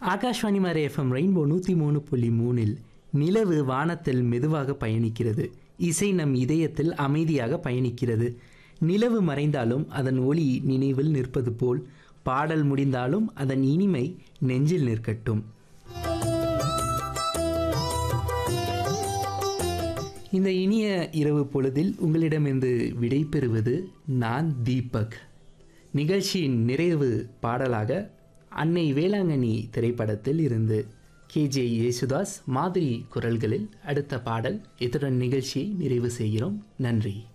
ஆகாஷ்வாணி மாரி FM rainbow நூற்றி மூணு புள்ளி மூணில் நிலவு வானத்தில் மெதுவாக பயணிக்கிறது இசை நம் இதயத்தில் அமைதியாக பயணிக்கிறது நிலவு மறைந்தாலும் அதன் ஒளி நினைவில் நிற்பது போல் பாடல் முடிந்தாலும் அதன் இனிமை நெஞ்சில் நிற்கட்டும் இந்த இனிய இரவு பொழுதில் உங்களிடமிருந்து விடை பெறுவது நான் தீபக் நிகழ்ச்சியின் நிறைவு பாடலாக அன்னை வேளாங்கண்ணி திரைப்படத்தில் இருந்து கேஜே யேசுதாஸ் மாதிரி குரல்களில் அடுத்த பாடல் இத்துடன் நிகழ்ச்சியை நிறைவு செய்கிறோம் நன்றி